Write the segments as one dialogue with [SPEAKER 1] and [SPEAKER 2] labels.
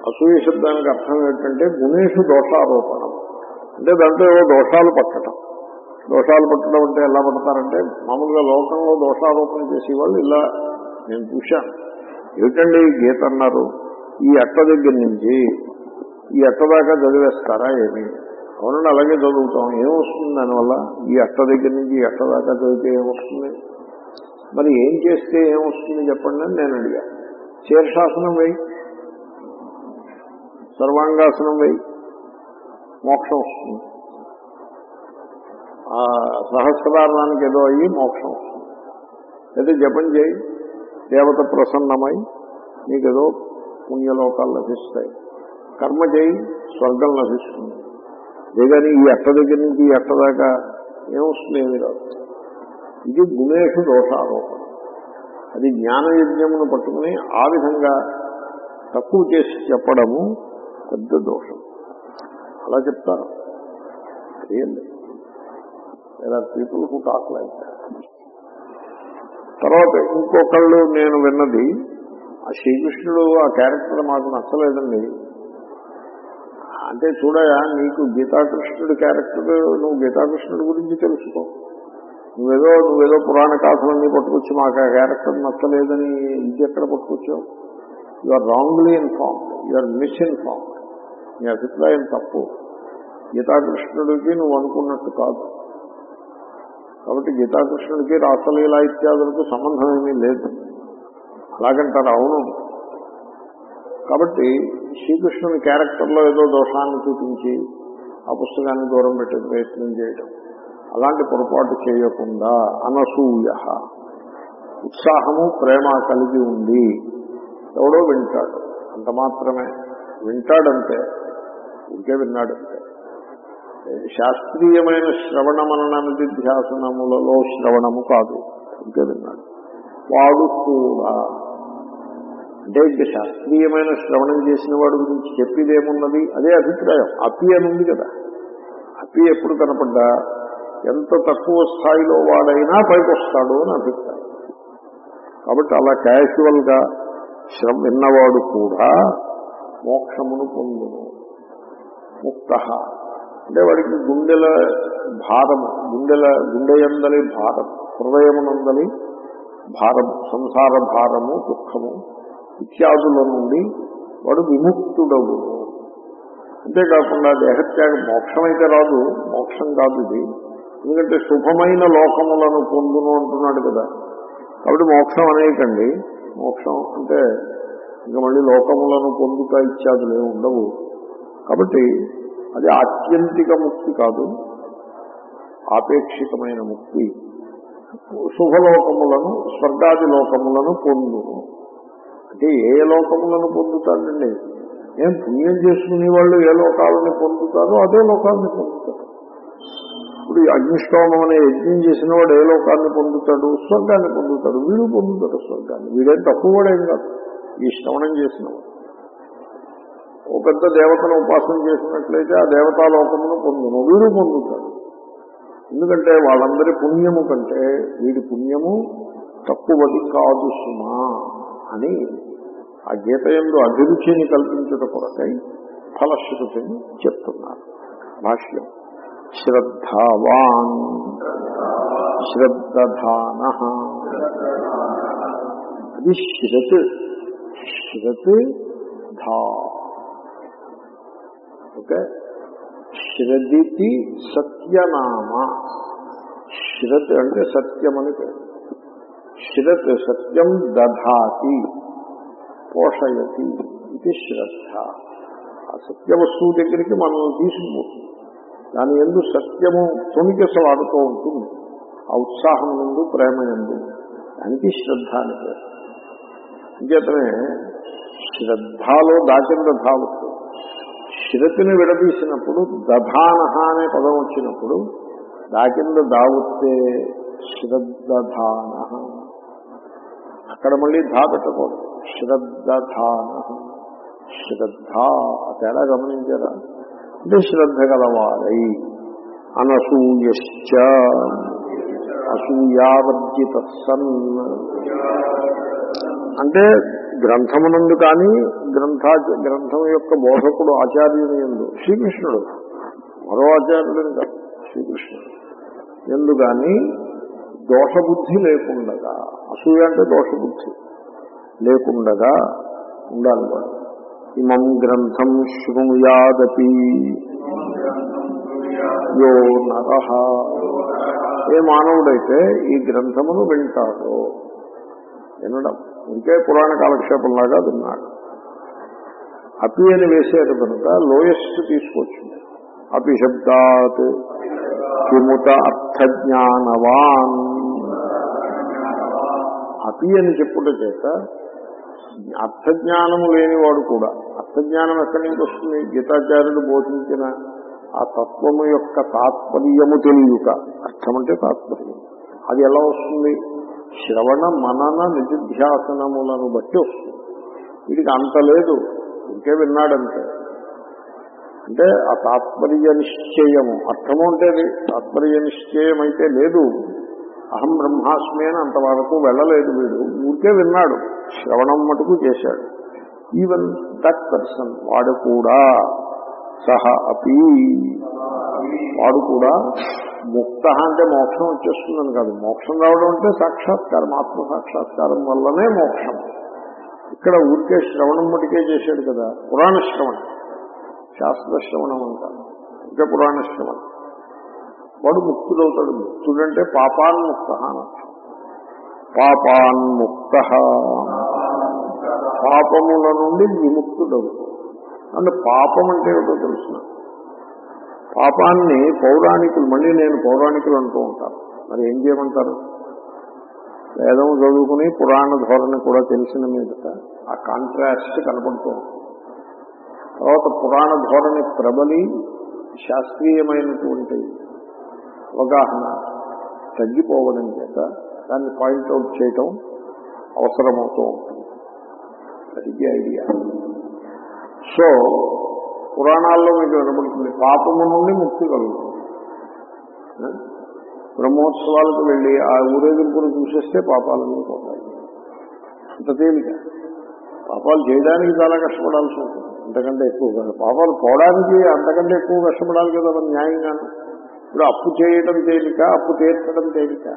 [SPEAKER 1] అసూయ శబ్దానికి అర్థం ఏంటంటే గుణేషు దోషారోపణం అంటే దాంట్లో ఏవో దోషాలు పట్టడం దోషాలు పట్టడం అంటే ఎలా పడతారంటే మామూలుగా లోకంలో దోషారోపణ చేసేవాళ్ళు ఇలా నేను చూశాను ఏమిటండి ఈ గీత అన్నారు ఈ అట్ట దగ్గర నుంచి ఈ అట్ట దాకా చదివేస్తారా ఏమి అవునండి అలాగే చదువుతాం ఏమొస్తుంది దానివల్ల ఈ అట్ట దగ్గర నుంచి ఈ అట్ట దాకా చదివితే ఏమొస్తుంది మరి ఏం చేస్తే ఏమొస్తుంది చెప్పండి అని నేను అడిగా శీర్షాసనం వేయి సర్వాంగాసనం వేయి మోక్షం వస్తుంది ఆ సహస్రారణానికి ఏదో అయ్యి మోక్షం వస్తుంది అయితే జపం చేయి దేవత ప్రసన్నమై నీకేదో పుణ్యలోకాలు లభిస్తాయి కర్మ చేయి స్వర్గం లభిస్తుంది లేదని ఈ అట్ట దగ్గర నుంచి ఈ అట్ట దాకా ఏమొస్తుంది ఏమి రాదు ఇది గుణేషు దోషారోపణ అది జ్ఞానయజ్ఞమును పట్టుకుని ఆ విధంగా తక్కువ చేసి చెప్పడము పెద్ద దోషం అలా చెప్తారు ఏంటి లేదా పీపుల్ హు టాక్ లైక్ తర్వాత ఇంకొకళ్ళు నేను విన్నది ఆ శ్రీకృష్ణుడు ఆ క్యారెక్టర్ మాకు నచ్చలేదండి అంటే చూడయా నీకు గీతాకృష్ణుడి క్యారెక్టర్ నువ్వు గీతాకృష్ణుడి గురించి తెలుసుకో నువ్వేదో నువ్వేదో పురాణ కాథలన్నీ పట్టుకొచ్చి మాకు ఆ క్యారెక్టర్ నచ్చలేదని ఇది ఎక్కడ పట్టుకొచ్చావు you are wrongly informed you are misinformed నీ అభిప్రాయం తప్పు గీతాకృష్ణుడికి నువ్వు అనుకున్నట్టు కాదు కాబట్టి గీతాకృష్ణుడికి రాసలీల ఇత్యాదులకు సంబంధం ఏమీ లేదు అలాగంటారు అవును కాబట్టి శ్రీకృష్ణుని క్యారెక్టర్లో ఏదో దోషాన్ని చూపించి ఆ పుస్తకాన్ని దూరం పెట్టే ప్రయత్నం చేయడం అలాంటి పొరపాటు చేయకుండా అనసూయ ఉత్సాహము ప్రేమ కలిగి ఉంది ఎవడో వింటాడు అంత మాత్రమే వింటాడంటే ఇంకే విన్నాడంటే శాస్త్రీయమైన శ్రవణ మనన నిధిధ్యాసనములలో శ్రవణము కాదు ఇంకే విన్నాడు వాడు కూడా అంటే ఇంకా శాస్త్రీయమైన శ్రవణం చేసిన వాడి గురించి చెప్పేదేమున్నది అదే అభిప్రాయం అపి అని ఉంది కదా అపి ఎప్పుడు కనపడ్డా ఎంత తక్కువ స్థాయిలో వాడైనా పైకి వస్తాడు అని అభిప్రాయం కాబట్టి అలా క్యాజువల్ గా శ్రమ విన్నవాడు కూడా మోక్షమును పొందును ముక్త అంటే వాడికి గుండెల భారము గుండెల గుండెయందలి భారం హృదయమునందలి భారం సంసార భారము దుఃఖము ఇత్యాదుల నుండి వాడు విముక్తుడవు అంతేకాకుండా దేహత్యాగం మోక్షం అయితే రాదు మోక్షం కాదు ఇది ఎందుకంటే శుభమైన లోకములను పొందును అంటున్నాడు కదా కాబట్టి మోక్షం అనేకండి మోక్షం అంటే ఇంకా మళ్ళీ లోకములను పొందుతా ఇత్యాదులు ఏమి ఉండవు కాబట్టి అది ఆత్యంతిక ముక్తి కాదు ఆపేక్షికమైన ముక్తి శుభలోకములను స్వర్గాది లోకములను పొందును అంటే ఏ లోకములను పొందుతాడండి ఏం పుణ్యం చేసుకునే వాళ్ళు ఏ లోకాలను పొందుతారో అదే లోకాలను పొందుతారు ఇప్పుడు ఈ అగ్నిష్టోమం అనే యజ్ఞం చేసిన వాడు ఏ లోకాన్ని పొందుతాడు స్వర్గాన్ని పొందుతాడు వీడు పొందుతాడు స్వర్గాన్ని వీడేం తక్కువ కూడా ఏం కాదు ఈ శ్రవణం చేసిన వాడు ఒక పెద్ద దేవతను ఉపాసన చేసినట్లయితే ఆ దేవతా లోకమును పొందును వీడు పొందుతాడు ఎందుకంటే వాళ్ళందరి పుణ్యము కంటే వీడి పుణ్యము తక్కువది కాదు సుమా అని ఆ గీత ఎందు అభిరుచిని కల్పించుట కొరకై ఫలశ్రుతిని చెప్తున్నారు భాష్యం శ్రద్ధావాన్ శ్రద్ధాన అది శ్రత్ శ్రత్ ధా ఓకే శ్రదితి సత్యనామ శ్రత్ అంటే సత్యమని పేరు శ్రత్ సత్యం దధాతి పోషయతి ఇది శ్రద్ధ ఆ సత్య వస్తువు దగ్గరికి మనం తీసుకుపోతుంది దాని ఎందు సత్యము తొణికెసలాడుతూ ఉంటుంది ఆ ఉత్సాహం నుండి ప్రేమ ఎందు దానికి శ్రద్ధ అని పేరు అంచేతనే శ్రద్ధలో దాచిన ధావత్తు శృతిని విడదీసినప్పుడు దధాన అనే పదం వచ్చినప్పుడు దాకింద దావుతే శ్రద్ధాన అక్కడ మళ్ళీ ధా పెట్టకూడదు శ్రద్ధాన శ్రద్ధ ఆ తేడా గమనించారా అంటే శ్రద్ధ గలవారై అనసూయశ్చ అసూయావర్జిత సన్ అంటే గ్రంథమునందు కానీ గ్రంథా గ్రంథం యొక్క బోధకుడు ఆచార్యుని ఎందు శ్రీకృష్ణుడు మరో ఆచార్యుడు కాదు శ్రీకృష్ణుడు ఎందు కానీ దోషబుద్ధి లేకుండగా అసూయ అంటే దోషబుద్ధి లేకుండగా ఉండాలి వాడు ఇమం గ్రంథం శృణుయాదపి యో నరహ ఏ మానవుడైతే ఈ గ్రంథమును వింటాడో వినడం ఇంకే పురాణ కాలక్షేపంలాగా విన్నాడు అపి అని వేసేది కనుక లోయెస్ట్ తీసుకొచ్చింది అపి శబ్దాత్ కిముత అర్థజ్ఞానవాన్ అపి అని చెప్పుట చేత అర్థజ్ఞానము లేనివాడు కూడా అర్థజ్ఞానం ఎక్కడి నుంచి వస్తుంది గీతాచార్యుడు బోధించిన ఆ తత్వము యొక్క తాత్పర్యము తెలియక అర్థం అంటే తాత్పర్యం అది ఎలా వస్తుంది శ్రవణ మనన నిధిధ్యాసనములను బట్టి వస్తుంది వీడికి అంత లేదు ఇంకే విన్నాడంటే అంటే ఆ తాత్పర్య నిశ్చయము అర్థము అంటే అది తాత్పర్య నిశ్చయం అయితే లేదు అహం బ్రహ్మాస్మి అని అంతవరకు వెళ్ళలేదు వీడు ఊరికే విన్నాడు శ్రవణం మటుకు చేశాడు ఈవెన్ దట్ పర్సన్ వాడు కూడా సహ అపి వాడు కూడా ముక్త అంటే మోక్షం వచ్చేస్తుందని కాదు మోక్షం రావడం అంటే సాక్షాత్కారం ఆత్మ సాక్షాత్కారం వల్లనే మోక్షం ఇక్కడ ఊరికే శ్రవణం మటుకే చేశాడు కదా పురాణ శ్రవణం శాస్త్ర శ్రవణం అంటారు ఇంకా పురాణ శ్రవణం వాడు ముక్తుడవుతాడు ముక్తుడంటే పాపాన్ముక్త అనర్థం పాపాన్ముక్త పాపముల నుండి విముక్తుడవుతాడు అంటే పాపం అంటే ఏమిటో తెలుసిన పాపాన్ని పౌరాణికులు మళ్ళీ నేను పౌరాణికులు అంటూ ఉంటాను మరి ఏం చేయమంటారు వేదం చదువుకుని పురాణ ధోరణి కూడా తెలిసిన మీదట ఆ కాంట్రాస్ట్ కనపడుతూ ఉంటుంది తర్వాత పురాణ ధోరణి ప్రబలి శాస్త్రీయమైనటువంటి అవగాహన తగ్గిపోవడం చేత దాన్ని పాయింట్అవుట్ చేయటం అవసరమవుతూ ఉంటుంది అది ఐడియా సో పురాణాల్లో మీకు వినబడుతుంది పాపము నుండి ముక్తి కలుగుతుంది బ్రహ్మోత్సవాలకు వెళ్ళి ఆ ఊరేగింపును చూసేస్తే పాపాలన్నీ పోతాయి అంత తేలిక పాపాలు చేయడానికి చాలా కష్టపడాల్సి ఉంటుంది అంతకంటే ఎక్కువ కాదు పాపాలు పోవడానికి అంతకంటే ఎక్కువ కష్టపడాలి కదా మరి న్యాయంగాను ఇప్పుడు అప్పు చేయడం తేలిక అప్పు తీర్చడం తేలిక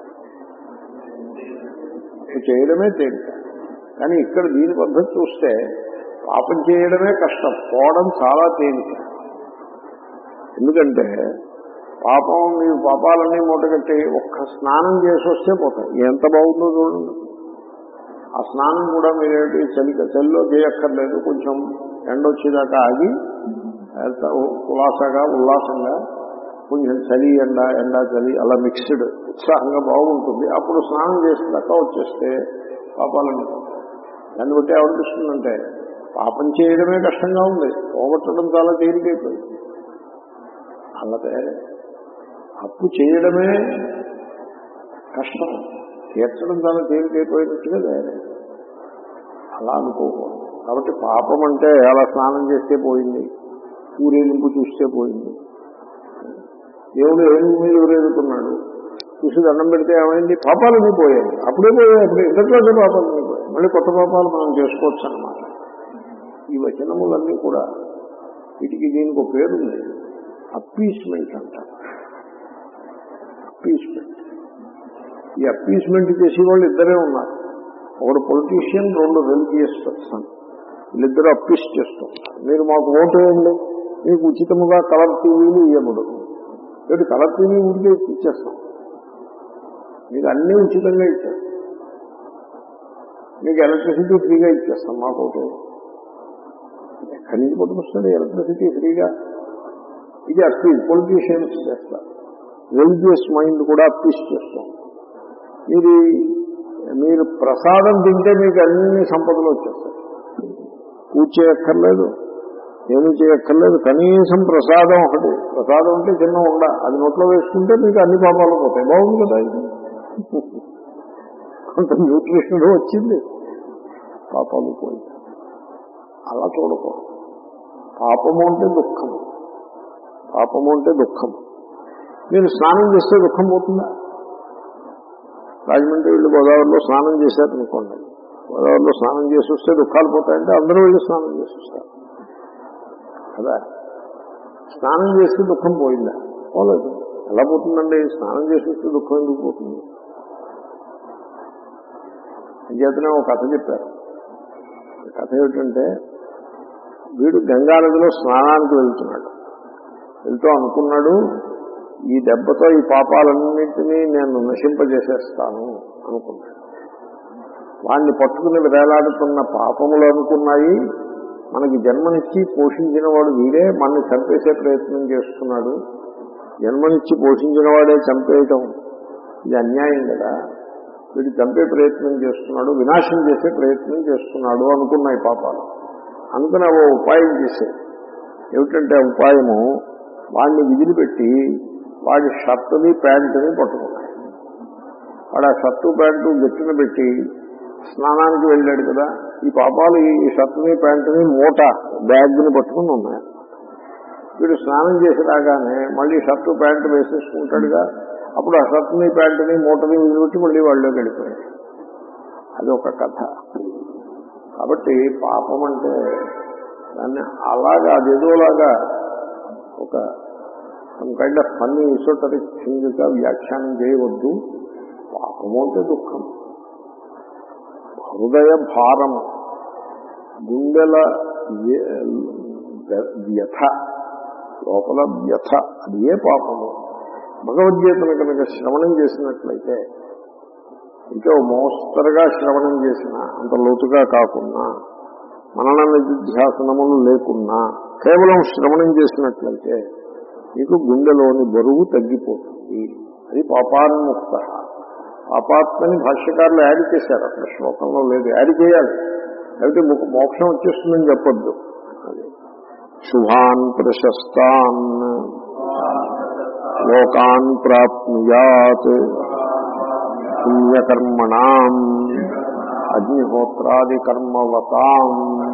[SPEAKER 1] అప్పు చేయడమే తేలిక కానీ ఇక్కడ దీని పద్ధతి చూస్తే పాపం చేయడమే కష్టం పోవడం చాలా తేలిక ఎందుకంటే పాపం మీరు పాపాలన్నీ మూటగట్టి ఒక్క స్నానం చేసి వస్తే పోతాయి ఎంత బాగుందో చూడండి ఆ స్నానం కూడా మీరేంటి చలి చలిలో చేయక్కర్లేదు కొంచెం ఎండ వచ్చేదాకా ఆగి ఎంత ఉల్లాసంగా ఉల్లాసంగా కొంచెం చలి ఎండ ఎండ చలి అలా మిక్స్డ్ ఉత్సాహంగా బాగుంటుంది అప్పుడు స్నానం చేసిన దాకా వచ్చేస్తే పాపాలన్నీ దాన్ని బట్టి ఏమనిపిస్తుందంటే పాపం చేయడమే కష్టంగా ఉంది పోగొట్టడం చాలా తేలికైపోయింది అలాగే అప్పు చేయడమే కష్టం తీర్చడం చాలా తేలికైపోయినట్టుగా లేదు అలా అనుకోకూడదు కాబట్టి పాపం అంటే అలా స్నానం చేస్తే పోయింది ఊరేగింపు చూస్తే పోయింది దేవుడు ఏమి మీద ఊరేగుతున్నాడు చూసి దండం పెడితే ఏమైంది పాపాలన్నీ పోయాయి అప్పుడే పోయాయి అప్పుడే ఇంతట్లోనే పాపాలన్నీ పోయాయి మళ్ళీ కొత్త పాపాలు మనం చేసుకోవచ్చు అన్నమాట ఈ వచనములన్నీ కూడా వీటికి దీనికి ఒక పేరుంది అప్పీస్మెంట్ అంటారు అప్పీస్మెంట్ ఈ అప్పీస్మెంట్ చేసేవాళ్ళు ఇద్దరే ఉన్నారు ఒకడు పొలిటీషియన్ రెండు రిలీజియస్ పర్సన్ వీళ్ళిద్దరూ అప్పీస్ చేస్తున్నారు మీరు మాకు ఓటు వేయండి మీకు ఉచితముగా కలర్ టీవీలు ఇవ్వబడు లేదు కలర్ టీవీ ఊరికే ఇచ్చేస్తాం మీకు అన్నీ ఉచితంగా ఇచ్చేస్తాం మీకు ఎలక్ట్రిసిటీ ఫ్రీగా ఇచ్చేస్తాం మాకు ఓటు ఎక్కడి నుంచి పట్టుకొస్తుంది ఎలక్ట్రిసిటీ ఫ్రీగా ఇది అప్పీల్ పొలిటీషియన్స్ చేస్తారు రిలీజియస్ మైండ్ కూడా అప్పీస్ చేస్తాం మీరు మీరు ప్రసాదం తింటే మీకు అన్ని సంపదలు వచ్చేస్తాయి పూజ చేయక్కర్లేదు ఏమీ చేయక్కర్లేదు కనీసం ప్రసాదం ఒకటి ప్రసాదం అంటే చిన్న ఉండ అది నోట్లో వేసుకుంటే మీకు అన్ని పాపాలు పోతాయి బాగుంది కదా ఇది కొంత న్యూట్రిషన్ వచ్చింది పాపాలు పోయి అలా చూడకూడదు పాపము అంటే దుఃఖం పాపము అంటే దుఃఖం మీరు స్నానం చేస్తే దుఃఖం పోతుందా రాజమండ్రి వెళ్ళి గోదావరిలో స్నానం చేశారనుకోండి గోదావరిలో స్నానం చేసి వస్తే దుఃఖాలు పోతాయంటే అందరూ వెళ్ళి స్నానం చేసి వస్తారు కదా స్నానం చేస్తే దుఃఖం పోయిందా పోలేదు ఎలా పోతుందండి స్నానం చేసి వస్తే దుఃఖం ఎందుకు పోతుంది అంచేతనే ఒక కథ చెప్పారు ఆ కథ ఏమిటంటే వీడు గంగా నదిలో స్నానానికి వెళ్తున్నాడు వెళ్తూ అనుకున్నాడు ఈ దెబ్బతో ఈ పాపాలన్నింటినీ నేను నశింపజేసేస్తాను అనుకున్నాడు వాణ్ణి పట్టుకుని వేలాడుతున్న పాపములు అనుకున్నాయి మనకి జన్మనిచ్చి పోషించిన వాడు వీడే మనని చంపేసే ప్రయత్నం చేస్తున్నాడు జన్మనిచ్చి పోషించిన వాడే చంపేయటం ఇది అన్యాయం కదా వీడు చంపే ప్రయత్నం చేస్తున్నాడు వినాశం చేసే ప్రయత్నం చేస్తున్నాడు అనుకున్నాయి పాపాలు అనుకుని ఓ ఉపాయం చేసే ఏమిటంటే ఆ ఉపాయము వాడిని విదిలిపెట్టి వాడి షర్టుని ప్యాంటుని పట్టుకున్నాయి వాడు ఆ షర్టు ప్యాంటు గట్టిన పెట్టి స్నానానికి వెళ్ళాడు కదా ఈ పాపాలు ఈ షర్టుని ప్యాంటుని మూట బ్యాగ్ని పట్టుకుని ఉన్నాయి వీడు స్నానం చేసి రాగానే మళ్ళీ షర్టు ప్యాంటు వేసేసుకుంటాడుగా అప్పుడు ఆ షర్టుని ప్యాంటుని మూటని వదిలిపెట్టి మళ్ళీ వాళ్ళు గడిపోయాడు అది ఒక కథ కాబట్టి పాపం అంటే దాన్ని అలాగా అదేదోలాగా ఒక some kind of funny esoteric థింగ్గా వ్యాఖ్యానం చేయవద్దు పాపము అంటే దుఃఖం హృదయ భారము గుండెల వ్య- వ్యథ లోపల వ్యథ అది ఏ పాపము భగవద్గీతను కనుక శ్రవణం చేసినట్లయితే ఇంకా మోస్తరుగా శ్రవణం చేసిన అంత లోతుగా కాకున్నా మనన నిధ్యాసనములు లేకున్నా కేవలం శ్రవణం చేసినట్లయితే మీకు గుండెలోని బరువు తగ్గిపోతుంది అది పాపాన్ముక్త పాపాత్మని భాష్యకారులు యాడ్ చేశారు అక్కడ శ్లోకంలో లేదు యాడ్ చేయాలి లేకపోతే మోక్ష- మోక్షం వచ్చేస్తుందని చెప్పొద్దు అది శుభాన్ ప్రశస్తాన్ లోకాన్ ప్రాప్నుయాత్ పుణ్యకర్మణాం అగ్నిహోత్రాది కర్మవతాం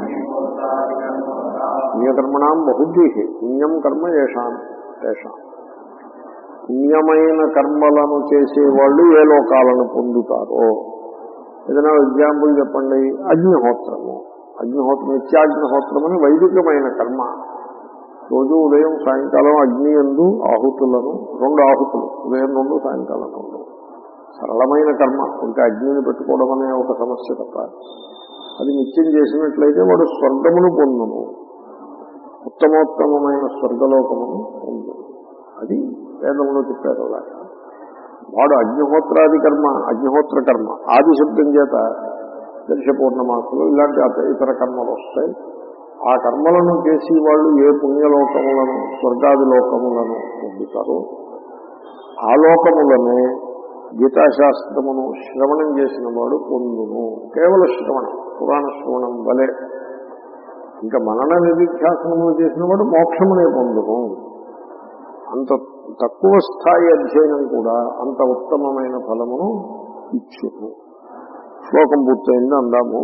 [SPEAKER 1] పుణ్యకర్మణాం బహుద్ధి పుణ్యం కర్మ ఏషాం తేషాం పుణ్యమైన కర్మలను చేసేవాళ్ళు ఏ లోకాలను పొందుతారో ఏదైనా ఎగ్జాంపుల్ చెప్పండి అగ్నిహోత్రము అగ్నిహోత్రం నిత్యాగ్నిహోత్రం అని వైదికమైన కర్మ రోజు ఉదయం సాయంకాలం అగ్ని ఎందు ఆహుతులను రెండు ఆహుతులు ఉదయం రెండు సాయంకాలం రెండు సరళమైన కర్మ ఇంకా అగ్నిని పెట్టుకోవడం అనే ఒక సమస్య తప్ప అది నిత్యం చేసినట్లయితే వాడు స్వర్గమును పొందును ఉత్తమోత్తమైన స్వర్గలోకమును పొందును అది వేదంలో చెప్పారు అలాగా వాడు అగ్నిహోత్రాది కర్మ అగ్నిహోత్ర కర్మ ఆది శబ్దం చేత దర్శ పూర్ణమాసలు ఇలాంటి అత- ఇతర కర్మలు వస్తాయి ఆ కర్మలను చేసి వాళ్ళు ఏ పుణ్యలోకములను స్వర్గాది లోకములను పొందుతారో ఆ లోకములనే గీతాశాస్త్రమును శ్రవణం చేసిన వాడు పొందును కేవల శ్రవణం పురాణ శ్రవణం వలె ఇంకా మనన నిధిధ్యాసనములు చేసిన వాడు మోక్షమునే పొందును అంత తక్కువ స్థాయి అధ్యయనం కూడా అంత ఉత్తమమైన ఫలమును ఇచ్చును శ్లోకం పూర్తయింది అందాము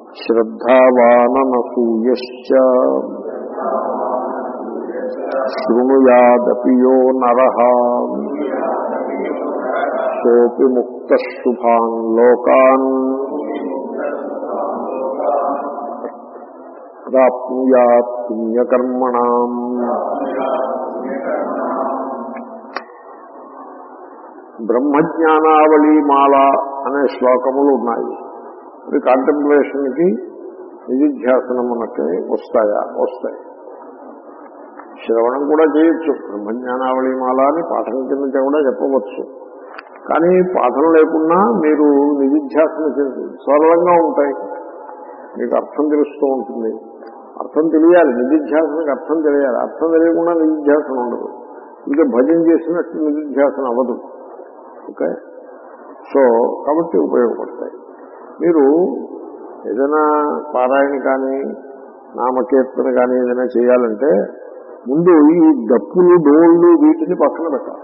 [SPEAKER 1] శ్రద్ధావాననసూయశ్చ శృణుయాదపి యో నర సోపి ముక్త శుభాన్ లోకాన్ ప్రాప్నుయాత్ పుణ్యకర్మణాం బ్రహ్మజ్ఞానావళి మాల అనే శ్లోకములు ఉన్నాయి అవి కాంటెంప్లేషన్కి నిధిధ్యాసనమునకి వస్తాయా వస్తాయి శ్రవణం కూడా చేయొచ్చు బ్రహ్మజ్ఞానావళి మాల అని పాఠం కింద కూడా చెప్పవచ్చు కానీ పాఠం లేకున్నా మీరు నిధిధ్యాసన చేసి సరళంగా ఉంటాయి మీకు అర్థం తెలుస్తూ ఉంటుంది అర్థం తెలియాలి నిధిధ్యాసనకి అర్థం తెలియాలి అర్థం తెలియకుండా నిధిధ్యాసన ఉండదు ఇంకా భజన చేసినట్టు నిధిధ్యాసన అవ్వదు ఓకే సో కాబట్టి ఉపయోగపడతాయి మీరు ఏదైనా పారాయణ కానీ నామకీర్తన కానీ ఏదైనా చేయాలంటే ముందు ఈ డప్పులు డోళ్ళు వీటిని పక్కన పెట్టాలి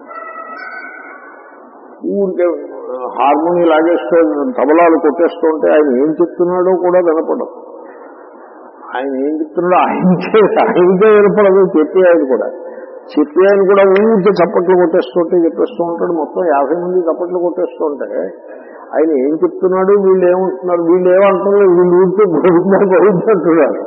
[SPEAKER 1] ఊరికే హార్మోని లాగేస్తూ తబలాలు కొట్టేస్తూ ఉంటే ఆయన ఏం చెప్తున్నాడో కూడా వినపడదు ఆయన ఏం చెప్తున్నాడో ఆయనకే ఆయనకే వినపడదు చెప్పి ఆయన కూడా చెప్పి ఆయన కూడా ఊరికే చప్పట్లు కొట్టేస్తుంటే చెప్పేస్తూ ఉంటాడు మొత్తం యాభై మంది చప్పట్లు కొట్టేస్తూ ఉంటే ఆయన ఏం చెప్తున్నాడు వీళ్ళు ఏమంటున్నారు వీళ్ళు ఏమంటున్నారు వీళ్ళు ఊరికే గోవిందా గోవిందా అంటున్నారు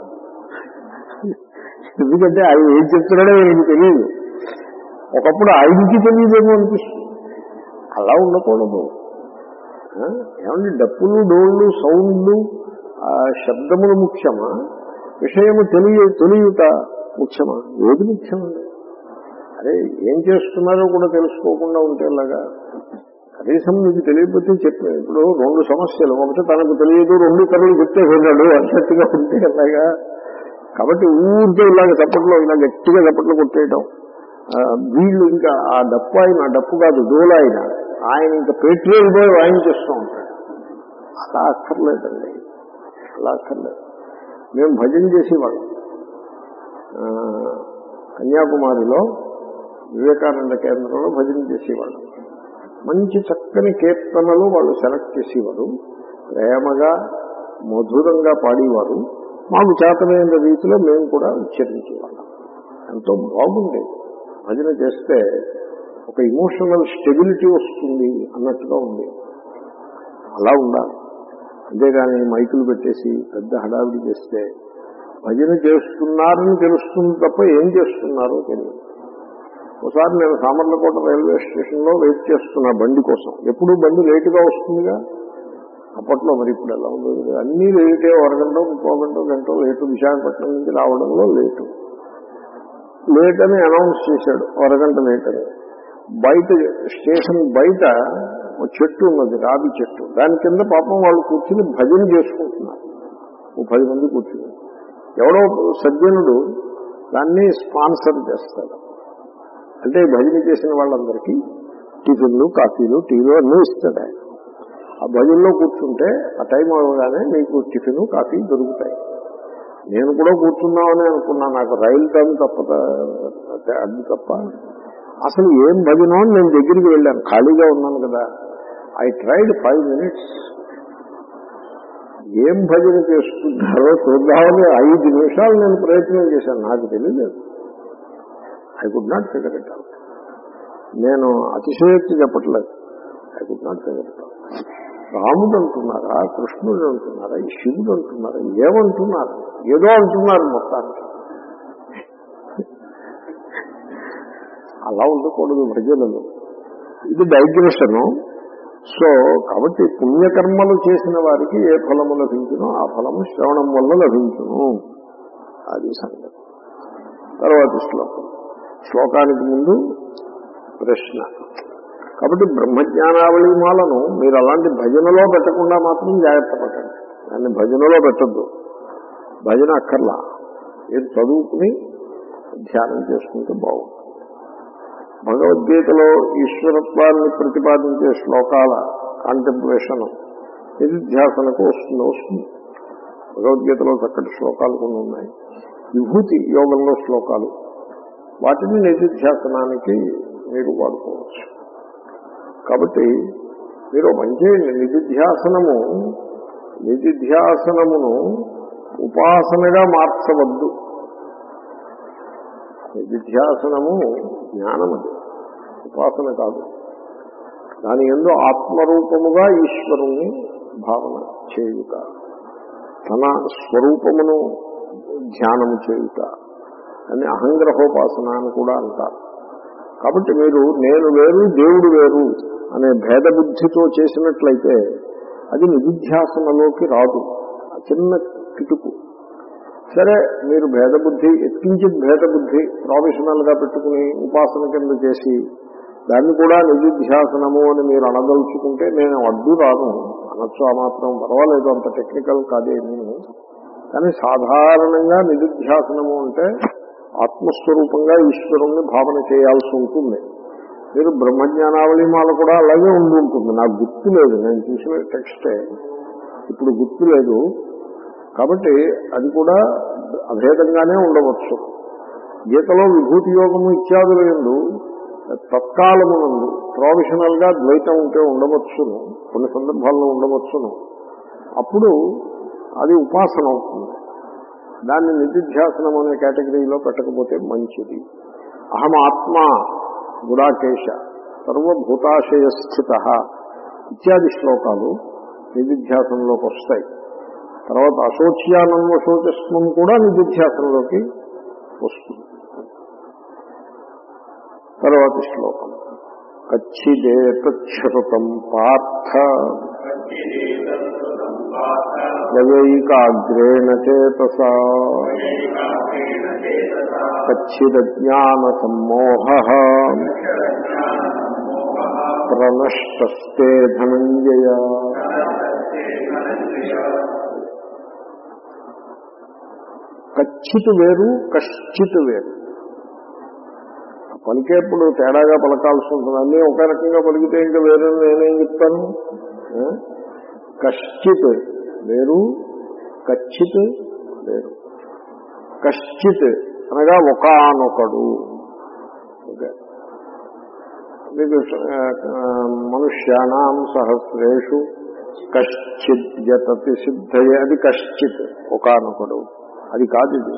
[SPEAKER 1] ఎందుకంటే ఆయన ఏం చెప్తున్నాడో ఆయనకి తెలియదు ఒకప్పుడు ఆయనకి తెలియదేమో అనిపిస్తుంది అలా ఉండకూడదు ఆ? ఏమండి డప్పులు డోళ్ళు సౌండ్లు ఆ, శబ్దములు ముఖ్యమా విషయము తెలియ తెలియట ముఖ్యమా ఏది ముఖ్యమండి అరే ఏం చేస్తున్నారో కూడా తెలుసుకోకుండా ఉంటే ఎలాగా కనీసం మీకు తెలియకపోతే చెప్పే ఇప్పుడు రెండు సమస్యలు ఒకటి తనకు తెలియదు రెండు కరులు చెప్తే వెళ్ళాడు అన్నట్టుగా ఉంటే ఎలాగా కాబట్టి ఊరికే ఇలాగ చప్పట్లో ఇలా గట్టిగా చప్పట్లు కొట్టేయడం ఆ, వీళ్ళు ఇంకా ఆ డప్పు ఆయన ఆ డప్పు కాదు డోలు ఆయన ఆయన ఇంకా పెట్రోల్ పోయి వాయించేస్తూ ఉంటాడు అలా అక్కర్లేదండి అలా అక్కర్లేదు మేము భజన చేసేవాళ్ళం ఆ, కన్యాకుమారిలో వివేకానంద కేంద్రంలో భజన చేసేవాళ్ళం మంచి చక్కని కీర్తనలు వాళ్ళు సెలెక్ట్ చేసేవారు ప్రేమగా మధురంగా పాడేవారు మాకు చేతనైన రీతిలో మేము కూడా ఉచ్చరించేవాళ్ళం ఎంతో బాగుండేది భజన చేస్తే ఒక ఇమోషనల్ స్టెబిలిటీ వస్తుంది అన్నట్టుగా ఉంది అలా ఉండాలి అంతేగాని మైకులు పెట్టేసి పెద్ద హడావిడి చేస్తే భజన చేస్తున్నారని తెలుస్తుంది తప్ప ఏం చేస్తున్నారో తెలియదు ఒకసారి నేను సామర్లకోట రైల్వే స్టేషన్ లో వెయిట్ చేస్తున్నా బండి కోసం ఎప్పుడు బండి లేటుగా వస్తుందిగా అప్పట్లో మరి ఇప్పుడు ఎలా ఉంది అన్నీ లేటే అరగంట ముప్పో గంట గంట లేటు విశాఖపట్నం నుంచి రావడంలో లేటు లేట్ అని అనౌన్స్ చేశాడు అరగంట లేట్ అని బయట స్టేషన్ బయట ఒక చెట్టు ఉన్నది రావి చెట్టు దాని కింద పాపం వాళ్ళు కూర్చుని భజన చేసుకుంటున్నారు ఓ పది మంది కూర్చుని ఎవడో సజ్జనుడు దాన్ని స్పాన్సర్ చేస్తాడు అంటే భజన చేసిన వాళ్ళందరికీ టిఫిన్లు కాఫీలు టీలు అన్నీ ఇస్తాడు ఆయన ఆ భజనలో కూర్చుంటే ఆ టైం అవగానే మీకు టిఫిన్ కాఫీ దొరుకుతాయి నేను కూడా కూర్చున్నామని అనుకున్నా నాకు రైలు టైం తప్ప అది తప్ప అసలు ఏం భజనో అని నేను దగ్గరికి వెళ్ళాను ఖాళీగా ఉన్నాను కదా ఐ ట్రైడ్ ఫైవ్ మినిట్స్ ఏం భజన చేస్తున్నారో చూద్దామని ఐదు నిమిషాలు నేను ప్రయత్నం చేశాను నాకు తెలియలేదు I could not figure it out నేను అతిశయోక్తి చెప్పట్లేదు I could not figure it out రాముడు అంటున్నారా కృష్ణుడు అంటున్నారా ఈ శివుడు అంటున్నారా ఏమంటున్నారు ఏదో అంటున్నారు మొత్తానికి అలా ఉండకూడదు భజనలు ఇది డైగ్రెషను సో కాబట్టి పుణ్యకర్మలు చేసిన వారికి ఏ ఫలము లభించునో ఆ ఫలము శ్రవణం వల్ల లభించును అది సంగతి తర్వాత శ్లోకం శ్లోకానికి ముందు ప్రశ్న కాబట్టి బ్రహ్మజ్ఞానావళి మాలను మీరు అలాంటి భజనలో పెట్టకుండా మాత్రం జాగ్రత్త పట్టండి దాన్ని భజనలో పెట్టద్దు భజన అక్కర్లా మీరు చదువుకుని ధ్యానం చేసుకుంటే బాగుంటుంది భగవద్గీతలో ఈశ్వరత్వాన్ని ప్రతిపాదించే శ్లోకాల కాంటెంప్లేషన్ నిధిధ్యాసనకు వస్తుంది వస్తుంది భగవద్గీతలో చక్కటి శ్లోకాలు కొన్ని ఉన్నాయి విభూతి యోగంలో శ్లోకాలు వాటిని నిధిధ్యాసనానికి మీరు వాడుకోవచ్చు కాబట్టి మీరు మంచి నిధిధ్యాసనము నిధిధ్యాసనమును ఉపాసనగా మార్చవద్దు నిధిధ్యాసనము జ్ఞానమది ఉపాసన కాదు దాని ఎందు ఆత్మరూపముగా ఈశ్వరుణ్ణి భావన చేయుట తన స్వరూపమును ధ్యానము చేయుట అని అహంగ్రహోపాసన అని కూడా అంటారు కాబట్టి మీరు నేను వేరు దేవుడు వేరు అనే భేద బుద్ధితో చేసినట్లయితే అది నిధిధ్యాసనలోకి రాదు ఆ చిన్న కిటుకు సరే మీరు భేద బుద్ధి ఎత్కించి భేద బుద్ధి ప్రొఫెషనల్ గా పెట్టుకుని ఉపాసన కింద చేసి దాన్ని కూడా నిధిధ్యాసనము అని మీరు అనదలుచుకుంటే నేను అడ్డు రాను అనొచ్చు ఆ మాత్రం పర్వాలేదు అంత టెక్నికల్ కాదేమీ కానీ సాధారణంగా నిధిధ్యాసనము అంటే ఆత్మస్వరూపంగా ఈశ్వరుణ్ణి భావన చేయాల్సి ఉంటుంది మీరు బ్రహ్మజ్ఞానావళి మాల కూడా అలాగే ఉండి ఉంటుంది నాకు గుర్తు లేదు నేను చూసిన టెక్స్టే ఇప్పుడు గుర్తు లేదు కాబట్టి అది కూడా అభేదంగానే ఉండవచ్చు గీతలో విభూతి యోగము ఇత్యాదుల ఎందు తత్కాలమునందు ప్రొఫెషనల్ గా ద్వైతం ఉంటే ఉండవచ్చును కొన్ని సందర్భాల్లో ఉండవచ్చును అప్పుడు అది ఉపాసన అవుతుంది దాన్ని నిధిధ్యాసనం అనే కేటగిరీలో పెట్టకపోతే మంచిది అహం ఆత్మ గుడాకేశ సర్వభూతాశయ స్థిత ఇత్యాది శ్లోకాలు నిధిధ్యాసంలోకి వస్తాయి తర్వాత అశోచ్యానంద శోచస్వం కూడా నిధిధ్యాసంలోకి వస్తుంది తర్వాత శ్లోకం కచ్చిదేతశ్రుతం పార్థ యవైకాగ్రేణ చేతస కచ్చిదజ్ఞాన సమ్మోహ ప్రనష్టస్తే ధనంజయ కచ్చిత్ వేరు కశ్చిత్ వేరు పలికేప్పుడు తేడాగా పలకాల్సి ఉంటుంది అన్నీ ఒకే రకంగా పలికితే ఇంకా వేరే నేనేం చెప్తాను ఆ? కశ్చిత్ వేరు కచ్చిత్ వేరు కశ్చిత్ అనగా ఒకానొకడు ఓకే మీకు ఆ, ఆ, మనుష్యానాం సహస్రేషు కశ్చిత్ జతతి సిద్ధయే అది కశ్చిత్ ఒకానొకడు అది కాదు ఇది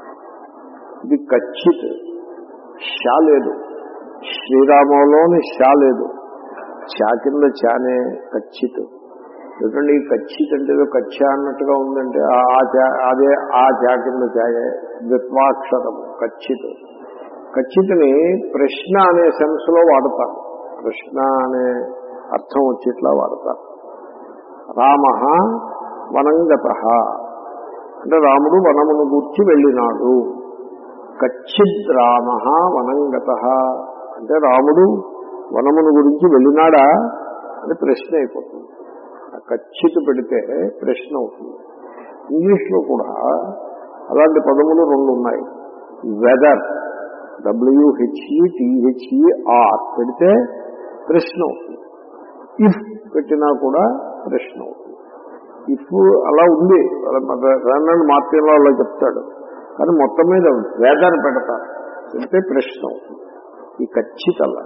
[SPEAKER 1] ఇది కచ్చిత్ షా లేదు శ్రీరామంలోని షా లేదు చా కింద చానే కచ్చిత్ ఎందుకంటే ఈ కచ్చిత్ అంటే ఏదో కచ్చ అన్నట్టుగా ఉందంటే ఆ- ఆ చా అదే ఆ చా కింద చాయే ద్విత్వాక్షరము కచ్చిత్ కచ్చితని ప్రశ్న అనే సెన్స్ లో వాడతారు ప్రశ్న అనే అర్థం వచ్చేట్లా వాడతారు రామ వనంగత అంటే రాముడు వనమును గూర్చి వెళ్ళినాడు కచ్చిద్ రామ వనంగత అంటే రాముడు వనమును గురించి వెళ్ళినాడా అని ప్రశ్న అయిపోతుంది ఆ కచ్చిత్ పెడితే ప్రశ్న అవుతుంది ఇంగ్లీష్లో కూడా అలాంటి పదములు రెండు ఉన్నాయి వెదర్ డబ్ల్యూహెచ్ఈ టిహెచ్ఈ ఆర్ పెడితే ప్రశ్న అవుతుంది ఇఫ్ పెట్టినా కూడా ప్రశ్న అవుతుంది ఇఫ్ అలా ఉంది రన్ మార్కెట్లో అలా చెప్తాడు కానీ మొత్తం మీద వెదర్ పెడతారు పెడితే ప్రశ్న అవుతుంది ఈ ఖచ్చితల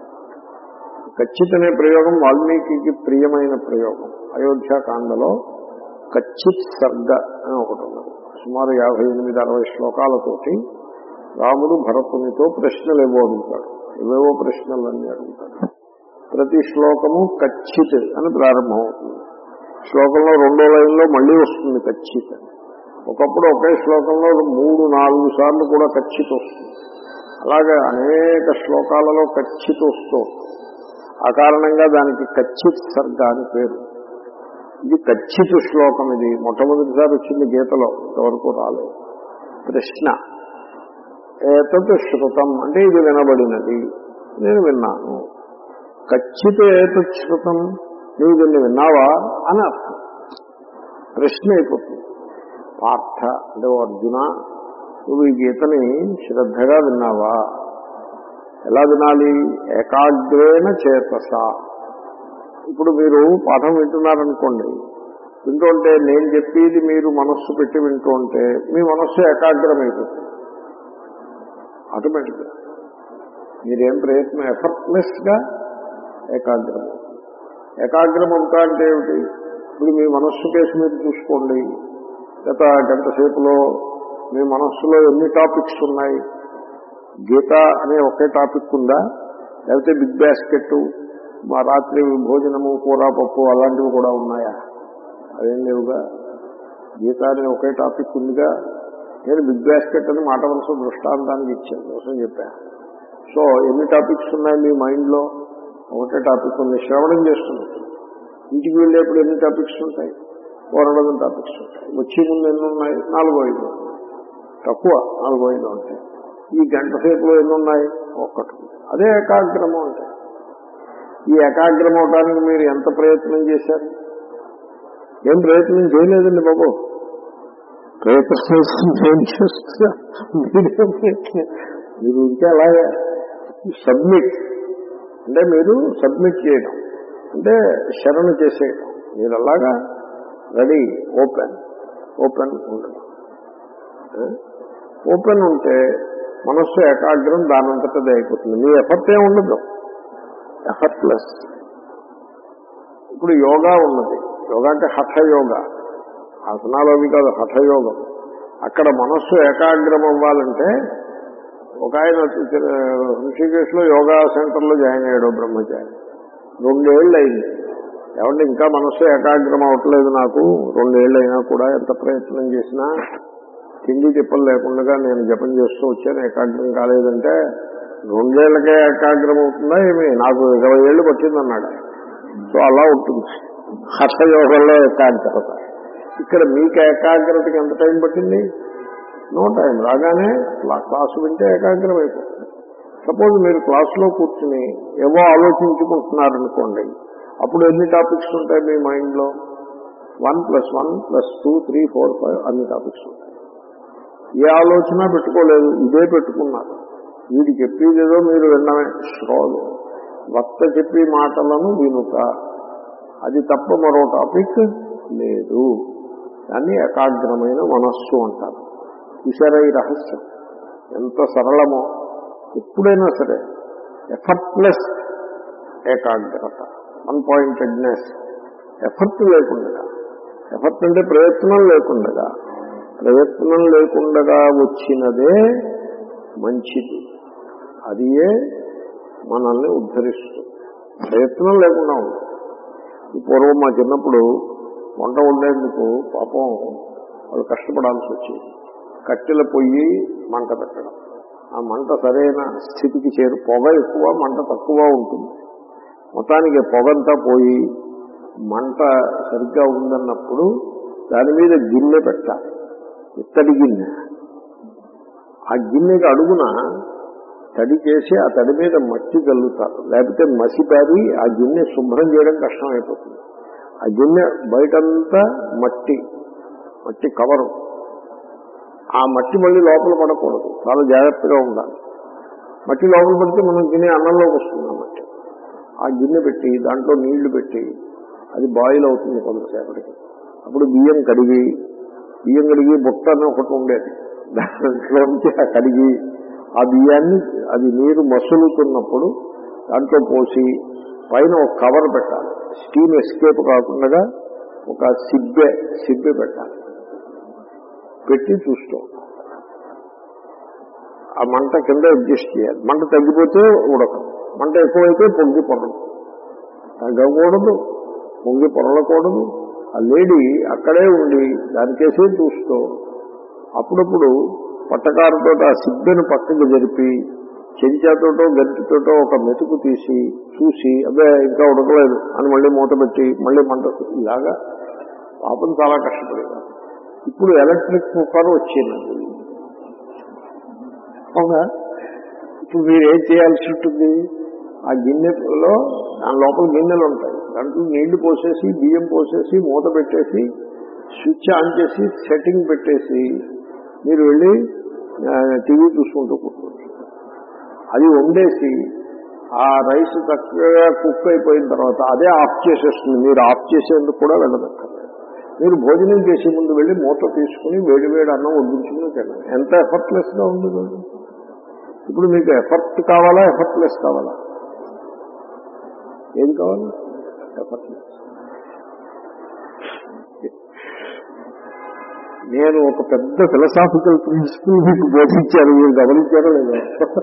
[SPEAKER 1] ఖచ్చిత అనే ప్రయోగం వాల్మీకి ప్రియమైన ప్రయోగం అయోధ్యాకాండలో ఖచ్చిత్ సర్గ అని ఒకటి ఉన్నది సుమారు యాభై ఎనిమిది అరవై శ్లోకాలతోటి రాముడు భరతునితో ప్రశ్నలు ఏవో అడుగుతాడు ఏవేవో ప్రశ్నలన్నీ అడుగుతాడు ప్రతి శ్లోకము కచ్చిత్ అని ప్రారంభమవుతుంది శ్లోకంలో రెండో లైన్లో మళ్ళీ వస్తుంది కచ్చిత్ అని ఒకప్పుడు ఒకే శ్లోకంలో మూడు నాలుగు సార్లు కూడా కచ్చిత్ వస్తుంది అలాగే అనేక శ్లోకాలలో కచ్చిత్ వస్తూ ఉంటుంది. ఆ కారణంగా దానికి కచ్చిత్ సర్గ అని పేరు ఇది కచ్చిత్ శ్లోకం ఇది మొట్టమొదటిసారి వచ్చింది గీతలో ఇంతవరకు రాలేదు ప్రశ్న ఏతత్ శృతం అంటే ఇది వినబడినది నేను విన్నాను ఖచ్చిత ఏతత్ శృతం నీవు దీన్ని విన్నావా అని అర్థం ప్రశ్న అయిపోతుంది పార్థ అంటే ఓ అర్జున నువ్వు ఈ గీతని శ్రద్ధగా విన్నావా ఎలా వినాలి ఏకాగ్రేణ చేతస ఇప్పుడు మీరు పాఠం వింటున్నారనుకోండి వింటుంటే నేను చెప్పేది మీరు మనస్సు పెట్టి వింటూ ఉంటే మీ మనస్సు ఏకాగ్రమైపోతుంది ఆటోమేటిక్గా మీరేం ప్రయత్నం ఎఫర్ట్లెస్ గా ఏకాగ్రం ఏకాగ్రం అవుతా అంటే ఏమిటి ఇప్పుడు మీ మనస్సు కేసు మీరు చూసుకోండి గత గంట సేపులో మీ మనస్సులో ఎన్ని టాపిక్స్ ఉన్నాయి గీత అనే ఒకే టాపిక్ ఉందా లేకపోతే బిగ్ బాస్కెట్ మా రాత్రి భోజనము కూర పప్పు అలాంటివి కూడా ఉన్నాయా అదేం లేవుగా గీత అనే ఒకే టాపిక్ ఉందిగా నేను బిగ్ బాస్కెట్ అని మాట వలస దృష్టాంతానికి ఇచ్చాను కోసం చెప్పాను సో ఎన్ని టాపిక్స్ ఉన్నాయి మీ మైండ్లో ఒకటే టాపిక్ ఉంది శ్రవణం చేస్తున్నట్టు ఇంటికి వెళ్ళేప్పుడు ఎన్ని టాపిక్స్ ఉంటాయి ఓ రెండు వందల టాపిక్స్ ఉంటాయి వచ్చే ముందు ఎన్ని ఉన్నాయి నాలుగో ఐదు ఉన్నాయి. తక్కువ నాలుగో ఐదు ఉంటాయి ఈ గంట సేపులో ఎన్ని ఉన్నాయి ఒక్కటి ఉంది. అదే ఏకాగ్రమం అంటే ఈ ఏకాగ్రం అవడానికి మీరు ఎంత ప్రయత్నం చేశారు ఏం ప్రయత్నం చేయలేదండి బాబు ప్రయత్నం నేను చేస్తున్నా మీరేం ప్రయత్నం మీరు ఇంకా అలాగే సబ్మిట్ అంటే మీరు సబ్మిట్ చేయడం అంటే శరణ చేసేయడం మీరు అలాగా రెడీ ఓపెన్ ఓపెన్ ఉండడం ఓపెన్ ఉంటే మనస్సు ఏకాగ్రం దానంతటదే అయిపోతుంది మీ ఎఫర్ట్ ఏమి ఉండదు ఎఫర్ట్లెస్ ఇప్పుడు యోగా ఉన్నది యోగా అంటే హఠయోగా ఆసనాలు అవి కాదు హఠయోగం అక్కడ మనస్సు ఏకాగ్రం అవ్వాలంటే ఒక ఆయన ఋషికేశ్లో యోగా సెంటర్లో జాయిన్ అయ్యాడు బ్రహ్మచారి రెండేళ్ళు అయింది ఏమంటే ఇంకా మనస్సు ఏకాగ్రం అవట్లేదు నాకు రెండేళ్ళు అయినా కూడా ఎంత ప్రయత్నం చేసినా తిండి తిప్పలు లేకుండా నేను జపం చేస్తూ వచ్చాను ఏకాగ్రం కాలేదంటే రెండేళ్లకే ఏకాగ్రం అవుతుందా ఏమి నాకు ఇరవై ఏళ్ళు పట్టిందన్నాడు సో అలా ఉంటుంది హఠయోగంలో ఏకాగ్రత ఇక్కడ మీకు ఏకాగ్రతకి ఎంత టైం పట్టింది నో టైం రాగానే క్లా- క్లాసు వింటే ఏకాగ్రం అయిపోతుంది సపోజ్ మీరు క్లాసులో కూర్చుని ఏవో ఆలోచించుకుంటున్నారనుకోండి అప్పుడు ఎన్ని టాపిక్స్ ఉంటాయి మీ మైండ్లో one plus one plus two three four five అన్ని టాపిక్స్ ఉంటాయి ఏ ఆలోచన పెట్టుకోలేదు ఇదే పెట్టుకున్నారు వీడు చెప్పేదేదో మీరు విన్నమే శ్రోలు వక్త చెప్పే మాటలను వినుక అది తప్ప మరో టాపిక్ లేదు దాన్ని ఏకాగ్రమైన మనస్సు అంటారు చూసారా ఈ రహస్యం ఎంత సరళమో ఎప్పుడైనా సరే ఎఫర్ట్లెస్ ఏకాగ్రత వన్ పాయింటెడ్నెస్ ఎఫర్ట్ లేకుండా ఎఫర్ట్ అంటే ప్రయత్నం లేకుండా ప్రయత్నం లేకుండా వచ్చినదే మంచిది అదియే మనల్ని ఉద్ధరిస్తుంది ప్రయత్నం లేకుండా ఉంది ఈ పూర్వం మా చిన్నప్పుడు వంట వండేందుకు పాపం వాళ్ళు కష్టపడాల్సి వచ్చేది కట్టెల పొయ్యి మంట పెట్టడం ఆ మంట సరైన స్థితికి చేరు పొగ ఎక్కువ మంట తక్కువ ఉంటుంది మొత్తానికి పొగంతా పోయి మంట సరిగ్గా ఉందన్నప్పుడు దాని మీద గిన్నె పెట్టాలి ఇత్తడి గిన్నె ఆ గిన్నెకి అడుగున తడి చేసి ఆ తడి మీద మట్టి చల్లుతారు లేకపోతే మసిపారి ఆ గిన్నె శుభ్రం చేయడం కష్టం అయిపోతుంది ఆ గిన్నె బయటంతా మట్టి మట్టి కవరు ఆ మట్టి మళ్ళీ లోపల పడకూడదు చాలా జాగ్రత్తగా ఉండాలి మట్టి లోపల పడితే మనం తినే అన్నంలోకి వస్తుంది ఆ మట్టి ఆ గిన్నె పెట్టి దాంట్లో నీళ్లు పెట్టి అది బాయిల్ అవుతుంది కొంతసేపటికి అప్పుడు బియ్యం కడిగి బియ్యం కడిగి బుట్ట అని ఒకటి ఉండేది దాంట్లో నుంచి ఆ కడిగి ఆ బియ్యాన్ని అది నీరు మసులుతున్నప్పుడు దాంట్లో పోసి పైన ఒక కవర్ పెట్టాలి స్టీమ్ ఎస్కేప్ కాకుండా ఒక సిబ్బె సిబ్బె పెట్టాలి పెట్టి చూస్తూ ఆ మంట కింద అడ్జస్ట్ చేయాలి మంట తగ్గిపోతే ఉడకదు మంట ఎక్కువైతే పొంగి పొరలు తగ్గకూడదు పొంగి పొరలకూడదు ఆ లేడీ అక్కడే ఉండి దానికేసే చూస్తూ అప్పుడప్పుడు పట్టకారుతో ఆ సిబ్బెను పక్కకి జరిపి చెంచాతోటో గరిటితోటో ఒక మెతుకు తీసి చూసి అదే ఇంకా ఉడకలేదు అని మళ్ళీ మూత పెట్టి మళ్ళీ మంట ఇలాగా పాపం చాలా కష్టపడేవారు ఇప్పుడు ఎలక్ట్రిక్ కుక్కర్ వచ్చింది అవునా ఇప్పుడు మీరు ఏం చేయాల్సి ఉంటుంది ఆ గిన్నెలో దాని లోపల గిన్నెలు ఉంటాయి దాంట్లో నీళ్లు పోసేసి బియ్యం పోసేసి మూత పెట్టేసి స్విచ్ ఆన్ చేసి సెట్టింగ్ పెట్టేసి మీరు వెళ్ళి ఆ, టీవీ చూసుకుంటూ కూర్చోవచ్చు అది వండేసి ఆ రైస్ చక్కగా కుక్ అయిపోయిన తర్వాత అదే ఆఫ్ చేసేస్తుంది మీరు ఆఫ్ చేసేందుకు కూడా వెళ్ళదక్కర్లేదు మీరు భోజనం చేసే ముందు వెళ్ళి మూత తీసుకుని వేడి వేడి అన్నం వడ్డించుకుని తినండి ఎంత ఎఫర్ట్లెస్ గా ఉంది చూడండి. ఇప్పుడు మీకు ఎఫర్ట్ కావాలా ఎఫర్ట్లెస్ కావాలా ఏం కావాలి ఎఫర్ట్లెస్ నేను ఒక పెద్ద ఫిలసాఫికల్ ప్రిన్సిపల్ మీకు బోధించాను మీరు గమనించారో లేదో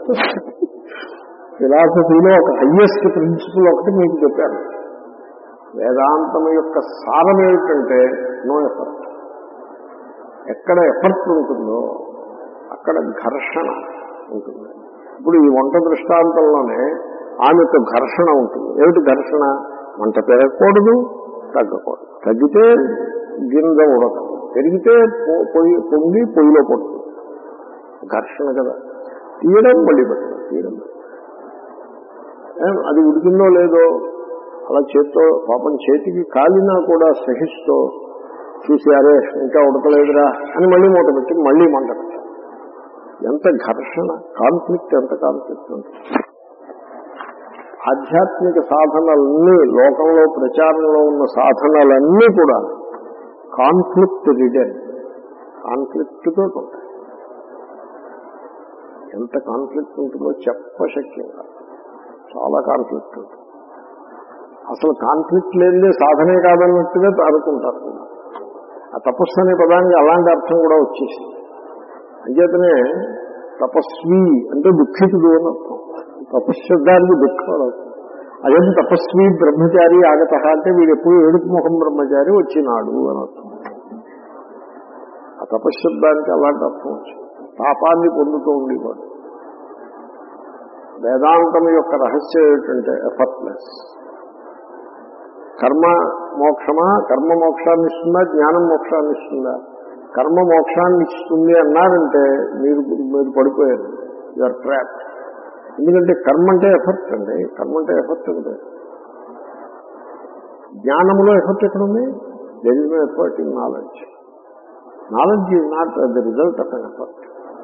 [SPEAKER 1] ఫిలాసఫీలో ఒక హయ్యెస్ట్ ప్రిన్సిపల్ ఒకటి మీకు చెప్పాను వేదాంతం యొక్క సారం ఏమిటంటే నో ఎఫర్ట్ ఎక్కడ ఎఫర్ట్ ఉంటుందో అక్కడ ఘర్షణ ఉంటుంది ఇప్పుడు ఈ వంట దృష్టాంతంలోనే ఆమెతో ఘర్షణ ఉంటుంది ఏమిటి ఘర్షణ మంట పెరగకూడదు తగ్గకూడదు తగ్గితే గింజ ఉడకదు పెరిగితే పొ- పొయ్యి పొంగి పొయ్యిలో పడుతుంది ఘర్షణ కదా తీయడం మళ్ళీ పెట్టడం తీయడం మళ్ళీ. ఏం, అది ఉడికిందో లేదో అలా చేత్తో పాపం చేతికి కాలినా కూడా సహిస్తూ చూసి అరే ఇంకా ఉడకలేదురా అని మళ్ళీ మూట పెట్టి మళ్ళీ మంట పెట్టాలి ఎంత ఘర్షణ కాన్ఫ్లిక్ట్ ఎంత కాన్ఫ్లిక్ట్ ఉంటుంది ఆధ్యాత్మిక సాధనలన్నీ లోకంలో ప్రచారంలో ఉన్న సాధనలన్నీ కూడా కాన్ఫ్లిక్ట్ రిడెన్ కాన్ఫ్లిక్ట్ తోటి ఉంటాయి ఎంత కాన్ఫ్లిక్ట్ ఉంటుందో చెప్పశక్యం కాదు చాలా కాన్ఫ్లిక్ట్ ఉంటుంది అసలు కాన్ఫ్లిక్ట్ లేనిదే సాధనే కాదన్నట్టుగా అనుకుంటారు కూడా. ఆ తపస్సు అనే పదానికి అలాంటి అర్థం కూడా వచ్చేసింది అంచేతనే తపస్వి అంటే దుఃఖితుడు అని అర్థం తపశ్శబ్దానికి దుఃఖం అని అర్థం అదేంటి తపస్వి బ్రహ్మచారి ఆగత అంటే వీడు ఎప్పుడు ఏడుపు ముఖం బ్రహ్మచారి వచ్చినాడు అని అర్థం ఆ తపశ్శబ్దానికి అలాంటి అర్థం వచ్చింది పాపాన్ని పొందుతూ ఉండేవాడు వేదాంతం యొక్క రహస్యం ఏమిటంటే ఎఫర్ట్లెస్ కర్మ మోక్షమా కర్మ మోక్షాన్ని ఇస్తుందా జ్ఞానం మోక్షాన్ని ఇస్తుందా కర్మ మోక్షాన్ని ఇస్తుంది అన్నారంటే మీరు మీరు పడిపోయారు యువర్ ట్రాప్ ఎందుకంటే కర్మ అంటే ఎఫర్ట్ అండి కర్మ అంటే ఎఫర్ట్ అంటే జ్ఞానంలో ఎఫర్ట్ ఎక్కడుంది there is no effort in knowledge knowledge is not the result of an effort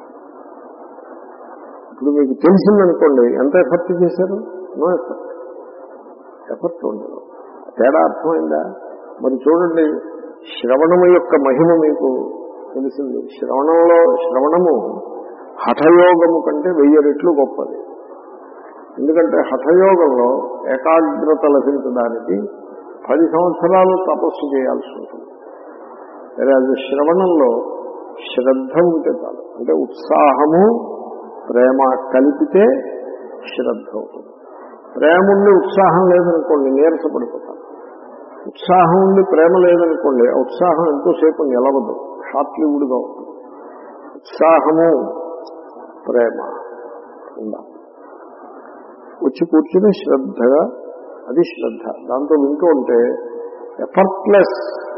[SPEAKER 1] ఇప్పుడు మీకు తెలిసిందనుకోండి ఎంత ఎఫర్ట్ చేశారు నో ఎఫర్ట్ ఎఫర్ట్ ఉండదు తేడా అర్థమైందా మరి చూడండి శ్రవణము యొక్క మహిమ మీకు తెలిసింది శ్రవణంలో శ్రవణము హఠయోగము కంటే వెయ్యి రెట్లు గొప్పది ఎందుకంటే హఠయోగంలో ఏకాగ్రత లభించడానికి పది సంవత్సరాలు తపస్సు చేయాల్సి ఉంటుంది వేరే అది శ్రవణంలో శ్రద్ధ ఉంటే చాలు అంటే ఉత్సాహము ప్రేమ కలిపితే శ్రద్ధ అవుతుంది ప్రేమ ఉండి ఉత్సాహం లేదనుకోండి నీరసపడిపోతాను ఉత్సాహం ఉండి ప్రేమ లేదనుకోండి ఆ ఉత్సాహం ఎంతోసేపు నిలవదు షార్ట్ లివ్డ్గా ఉంటుంది ఉత్సాహము ప్రేమ ఉండాలి వచ్చి కూర్చుని శ్రద్ధగా అది శ్రద్ధ దాంతో వింటూ ఉంటే ఎఫర్ట్లెస్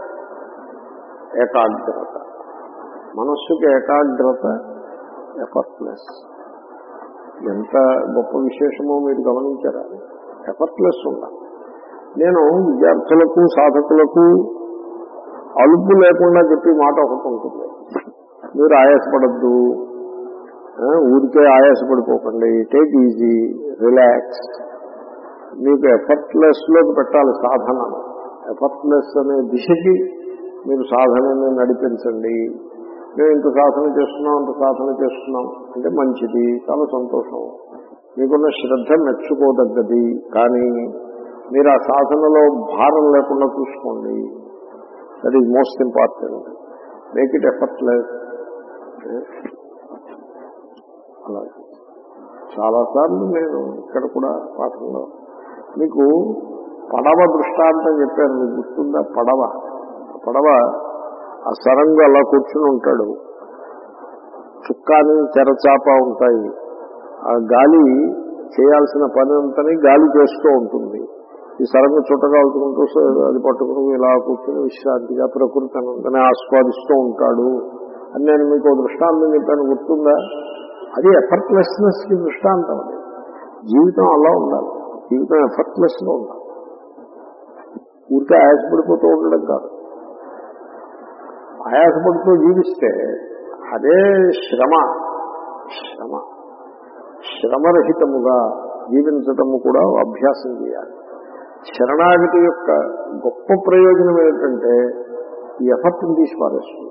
[SPEAKER 1] ఏకాగ్రత మనస్సుకి ఏకాగ్రత ఎఫర్ట్లెస్ ఎంత గొప్ప విశేషమో మీరు గమనించారా ఎఫర్ట్లెస్ ఉండాలి నేను విద్యార్థులకు సాధకులకు అలుపు లేకుండా చెప్పే మాట ఒకటి ఉంటుంది మీరు ఆయాసపడద్దు ఆ, ఊరికే ఆయాసపడిపోకండి టేక్ ఈజీ రిలాక్స్ మీకు ఎఫర్ట్లెస్ లోకి పెట్టాలి సాధన ఎఫర్ట్లెస్ అనే దిశకి మీరు సాధనని నడిపించండి మేము ఇంత సాధన చేస్తున్నాం అంత సాధన చేస్తున్నాం అంటే మంచిది చాలా సంతోషం మీకున్న శ్రద్ధ మెచ్చుకోదగ్గది కానీ మీరు ఆ సాధనలో భారం లేకుండా చూసుకోండి that is most important make it effortless అలాగే చాలాసార్లు నేను ఇక్కడ కూడా పాఠంలో మీకు పడవ దృష్టాంతం చెప్పాను మీకు గుర్తుందా పడవ పడవ ఆ సరంగు అలా కూర్చుని ఉంటాడు చుక్కాని చెరచాప ఉంటాయి ఆ గాలి చేయాల్సిన పని అంతని గాలి చేస్తూ ఉంటుంది ఈ సరంగు చుట్టగా అవుతుకుంటూ అది పట్టుకుని ఇలా కూర్చుని విశ్రాంతిగా ప్రకృతి అనంతనే ఆస్వాదిస్తూ ఉంటాడు అని నేను మీకు ఓ దృష్టాంతం చెప్పాను గుర్తుందా అది ఎఫర్ట్లెస్నెస్ కి దృష్టాంతం అది జీవితం అలా ఉండాలి జీవితం ఎఫర్ట్లెస్ గా ఉండాలి ఊరికే ఆయాసపడిపోతూ ఉండడం కాదు ఆయాసపడుతూ జీవిస్తే అదే శ్రమ శ్రమ శ్రమరహితముగా జీవించటము కూడా అభ్యాసం చేయాలి శరణాగతి యొక్క గొప్ప ప్రయోజనం ఏంటంటే ఈ ఎఫర్ట్ని తీసి పారేస్తుంది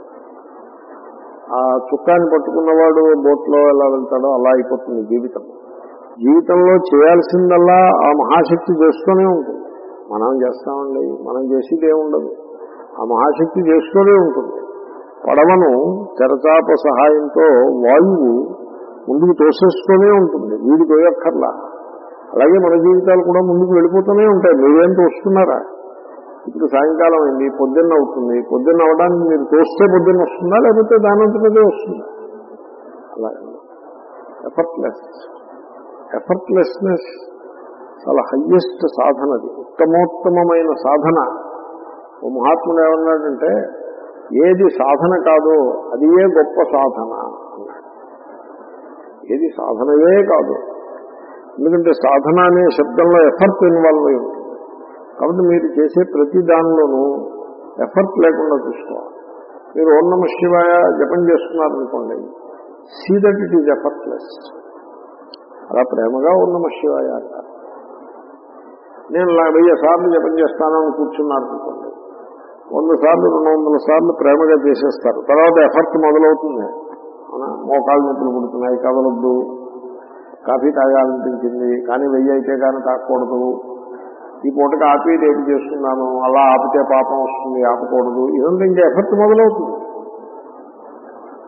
[SPEAKER 1] ఆ చుక్కాన్ని పట్టుకున్నవాడు బోట్లో ఎలా వెళ్తాడో అలా అయిపోతుంది జీవితం జీవితంలో చేయాల్సిందల్లా ఆ మహాశక్తి చేస్తూనే ఉంటుంది మనం చేస్తామండి మనం చేసేది ఏముండదు ఆ మహాశక్తి చేస్తూనే ఉంటుంది పడవను తెరచాప సహాయంతో వాయువు ముందుకు తోసేస్తూనే ఉంటుంది వీడి తోయక్కర్లా అలాగే మన జీవితాలు కూడా ముందుకు వెళ్ళిపోతూనే ఉంటాయి మీరేం తోస్తున్నారా ఇప్పుడు సాయంకాలం అయింది పొద్దున్న అవుతుంది పొద్దున్న అవడానికి మీరు తోస్తే పొద్దున్న వస్తుందా లేకపోతే దానంతటదే వస్తుందా అలాగే ఎఫర్ట్లెస్ ఎఫర్ట్లెస్నెస్ చాలా హయ్యెస్ట్ సాధన అది ఉత్తమోత్తమైన సాధన ఓ మహాత్ముడు ఏమన్నాడంటే ఏది సాధన కాదో అది ఏ గొప్ప సాధన అన్నాడు ఏది సాధనయే కాదు ఎందుకంటే సాధన అనే శబ్దంలో ఎఫర్ట్ ఇన్వాల్వ్ అయి ఉంటుంది కాబట్టి మీరు చేసే ప్రతి దానిలోనూ ఎఫర్ట్ లేకుండా చూసుకోవాలి మీరు ఓం నమ శివాయ జపం చేస్తున్నారనుకోండి see that it is effortless అలా ప్రేమగా ఓం నమ శివాయ అంటారు నేను ఇలా వెయ్యి సార్లు జపం చేస్తానని కూర్చున్నారు అనుకోండి వంద సార్లు రెండు వందల సార్లు ప్రేమగా చేసేస్తారు తర్వాత ఎఫర్ట్ మొదలవుతుంది అవునా మోకాళ్ళు నొప్పులు పుడుతున్నాయి కదలొద్దు కాఫీ తాగాలనిపించింది కానీ వెయ్యి అయితే కానీ తాగకూడదు ఈ పూటకి ఆపి రేపు చేస్తున్నాను అలా ఆపితే పాపం వస్తుంది ఆపకూడదు ఇదంతా ఇంకా ఎఫర్ట్ మొదలవుతుంది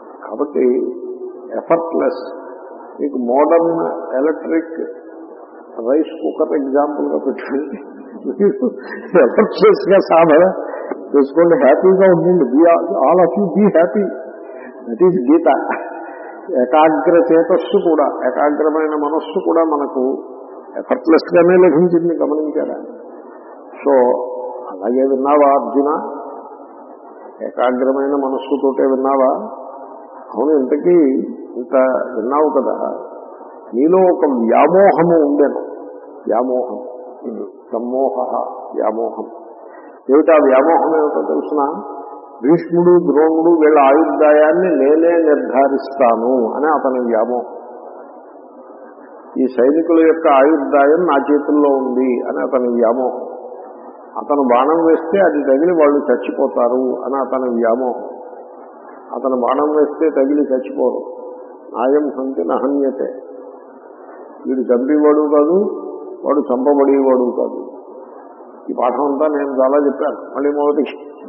[SPEAKER 1] కాబట్టి ఎఫర్ట్లెస్ మీకు మోడర్న్ ఎలక్ట్రిక్ రైస్ కుక్కర్ ఎగ్జాంపుల్గా పెట్టుకోండి ఎఫర్ట్లెస్గా సాధన చేసుకోండి హ్యాపీగా ఉండండి be all of you be happy that is Gita ఏకాగ్ర చేతస్సు కూడా ఏకాగ్రమైన మనస్సు కూడా మనకు ఎఫర్ట్లెస్ గానే లభించింది గమనించారా సో అలాగే విన్నావా అర్జున ఏకాగ్రమైన మనస్సుతోటే విన్నావా అవును ఇంతకీ ఇంత విన్నావు కదా నీలో ఒక వ్యామోహము ఉండేను వ్యామోహం సమ్మోహ వ్యామోహం ఏమిటా వ్యామోహం ఏమిటో తెలుసిన భీష్ముడు ద్రోణుడు వీళ్ళ ఆయుర్దాయాన్ని నేనే నిర్ధారిస్తాను అని అతని వ్యామోహం ఈ సైనికుల యొక్క ఆయుర్దాయం నా చేతుల్లో ఉంది అని అతని వ్యామోహం అతను బాణం వేస్తే అది తగిలి వాళ్ళు చచ్చిపోతారు అని అతని వ్యామోహం అతను బాణం వేస్తే తగిలి చచ్చిపోరు నాయం సంతి నహన్యతే వీడు చంపేవాడు కాదు వాడు చంపబడేవాడు కాదు ఈ పాఠం అంతా నేను చాలా చెప్పాను మళ్ళీ మొదటి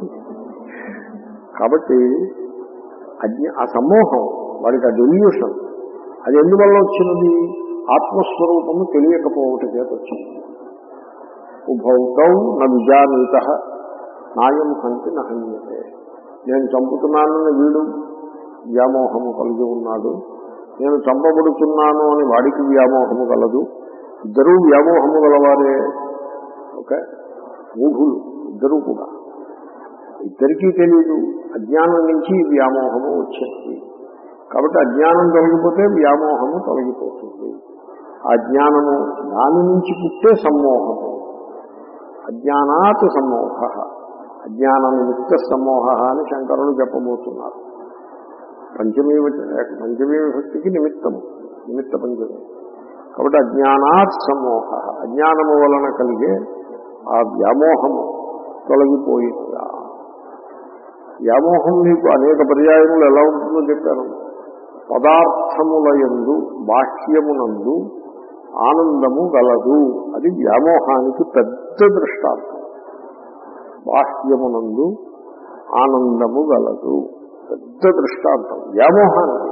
[SPEAKER 1] కాబట్టి అజ్ఞ ఆ సమ్మోహం వాడికి ఆ డెల్యూషన్ అది ఎందువల్ల వచ్చినది ఆత్మస్వరూపము తెలియకపోవట చేత వచ్చింది ఉభౌతౌ న విజానీత నాయం హంతి నహన్యతే నేను చంపుతున్నానని వీడు వ్యామోహము కలిగి ఉన్నాడు నేను చంపబడుతున్నాను అని వాడికి వ్యామోహము కలదు ఇద్దరూ వ్యామోహము గలవారే ఓకే మూఢులు ఇద్దరూ కూడా ఇద్దరికీ తెలియదు అజ్ఞానం నుంచి ఈ వ్యామోహము వచ్చింది కాబట్టి అజ్ఞానం తొలగిపోతే వ్యామోహము తొలగిపోతుంది ఆ జ్ఞానము దాని నుంచి పుట్టే సమ్మోహము అజ్ఞానాత్ సమ్మోహ అజ్ఞాన నిమిత్త సమ్మోహ అని శంకరులు చెప్పబోతున్నారు పంచమీ వచ- పంచమీ విభక్తికి నిమిత్తము నిమిత్త పంచమి కాబట్టి అజ్ఞానాత్ సమ్మోహ అజ్ఞానము వలన కలిగే ఆ వ్యామోహము తొలగిపోయిందా వ్యామోహం మీకు అనేక పర్యాయములు ఎలా ఉంటుందో చెప్పాను పదార్థముల యందు బాహ్యమునందు ఆనందము గలదు అది వ్యామోహానికి పెద్ద దృష్టాంతం బాహ్యమునందు ఆనందము గలదు పెద్ద దృష్టాంతం వ్యామోహానికి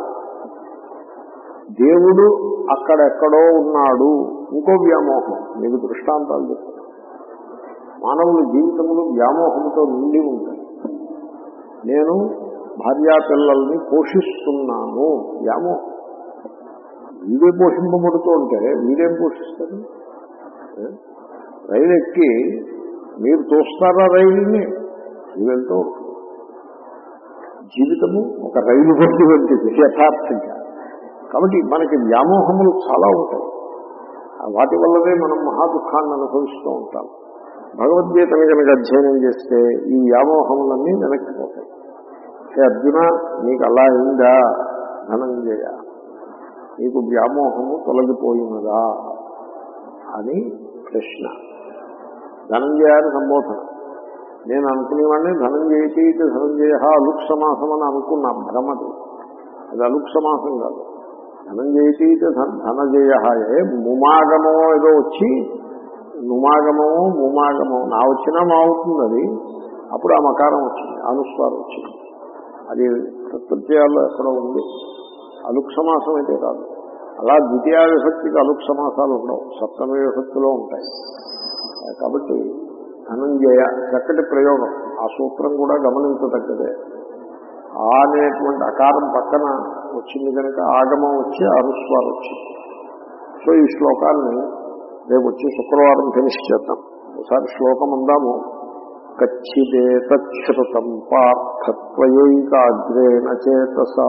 [SPEAKER 1] దేవుడు అక్కడెక్కడో ఉన్నాడు ఇంకో వ్యామోహం మీకు దృష్టాంతాలు చెప్తాను మానవుల జీవితములు వ్యామోహంతో నిండి ఉంటాయి నేను భార్యా పిల్లల్ని పోషిస్తున్నాను వ్యామోహం వీడే పోషింపబడుతూ ఉంటే వీడేం పోషిస్తారు ఏ? రైలు ఎక్కి మీరు చూస్తారా రైలుని ఇది వెళ్తూ ఉంటుంది జీవితము ఒక రైలు బట్టి వంటిది యథార్థంగా కాబట్టి మనకి వ్యామోహములు చాలా ఉంటాయి ఆ వాటి వల్లనే మనం మహా దుఃఖాన్ని అనుభవిస్తూ ఉంటాం భగవద్గీతని కనుక అధ్యయనం చేస్తే ఈ వ్యామోహములన్నీ వెనక్కిపోతాయి హే అర్జున నీకు అలా అయిందా ధనంజయ నీకు వ్యామోహము తొలగిపోయినదా అని ప్రశ్న ధనంజయ అని సంబోధన నేను అనుకునేవాడిని ధనంజయతి ఇది ధనంజయ అలుక్ సమాసం అని అనుకున్నా భ్రమది అది అలుక్ సమాసం కాదు ధనంజయతి ఇది ధన- ధనజయ ఏ ముమాగమో ఏదో వచ్చి నుమాగమో ముమాగమో నా వచ్చినా మా అవుతుంది అది అప్పుడు ఆ మకారం వచ్చింది అనుస్వారం వచ్చింది అది ప్రత్యయాల్లో ఎక్కడో ఉంది అలుక్ సమాసం అయితే కాదు అలా ద్వితీయ విభక్తికి అలుక్ సమాసాలు ఉండవు సప్తమ విభక్తిలో ఉంటాయి కాబట్టి ధనంజయ చక్కటి ప్రయోగం ఆ సూత్రం కూడా గమనించదగ్గదే ఆ అనేటువంటి అకారం పక్కన వచ్చింది కనుక ఆగమం వచ్చి అనుస్వారం వచ్చింది సో ఈ శ్లోకాన్ని రేపు వచ్చి శుక్రవారం ఫినిష్ చేద్దాం ఒకసారి శ్లోకం అందాము కచ్చిదేతశ్రుతం పార్థత్వైకాగ్రేణ చేతసా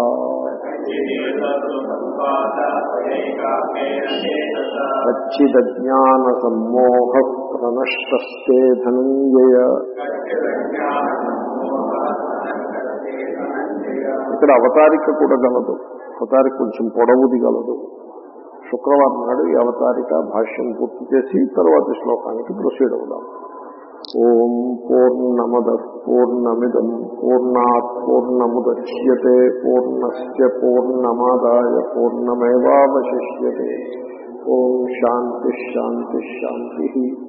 [SPEAKER 1] కచ్చిదజ్ఞాన సమ్మోహ ప్రనష్టస్తే ధనంజయ ఇక్కడ అవతారిక కూడా గలదు అవతారిక కొంచెం పొడవుది గలదు శుక్రవారం నాడు ఈ అవతారిక భాష్యం పూర్తి చేసి తరువాతి శ్లోకానికి ప్రొసీడ్ అవుదాం ఓం పూర్ణమద పూర్ణమిదం పూర్ణాత్ పూర్ణముద్యతే పూర్ణస్ పూర్ణమాదాయ పూర్ణమేవాశిష్యతే ఓం శాంతి శాంతి శాంతి